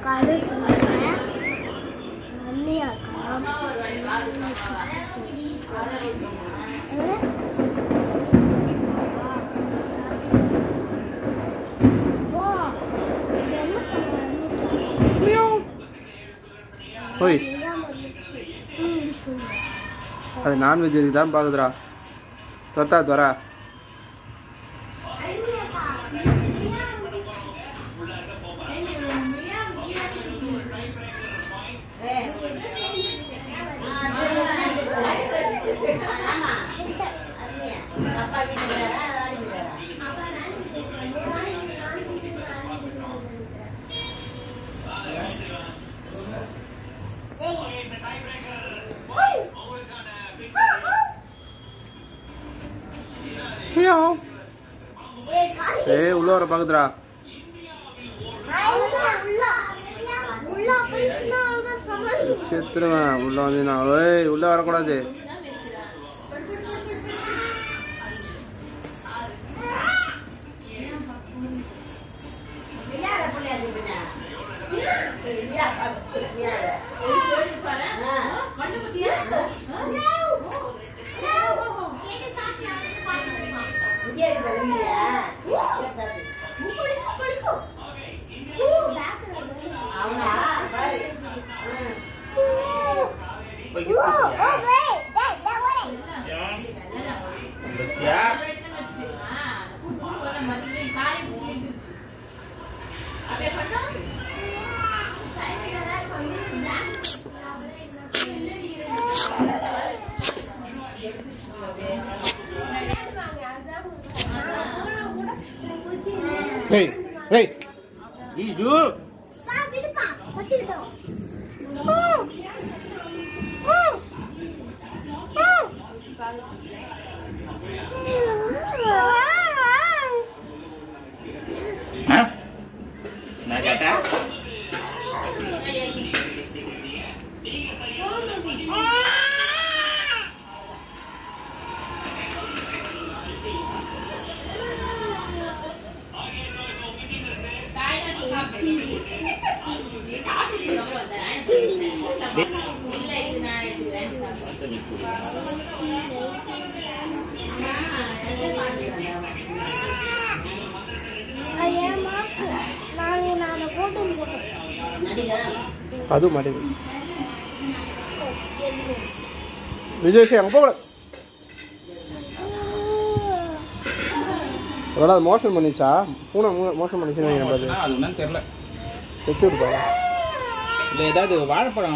காலையில் சொன்னேன் அண்ணியாக்கா ஓய் அது நான்வெஜ் இதுக்கு தான் பார்க்குதுடா தொத்தா துவரா ஏய் உள்ள வர பார்க்குதுடா செத்துருவேன் உள்ள வந்து நான் ஏய் உள்ள வரக்கூடாது ஏய் ஏய் ஈஜு நான் கேட்டேன் நான் நான் போட்டு போட்டேன் அதுவும் மாட்டேங்குது விஜய் அங்கே போகக்கூடாது ஒருவேளை அது மோஷன் பண்ணிச்சா பூனை மோஷன் பண்ணிச்சுன்னு நினைக்கிறேன் பாரு அது என்னன்னு தெரியல செத்து விடுப்பா இல்லை ஏதாவது வாழைப்பழம்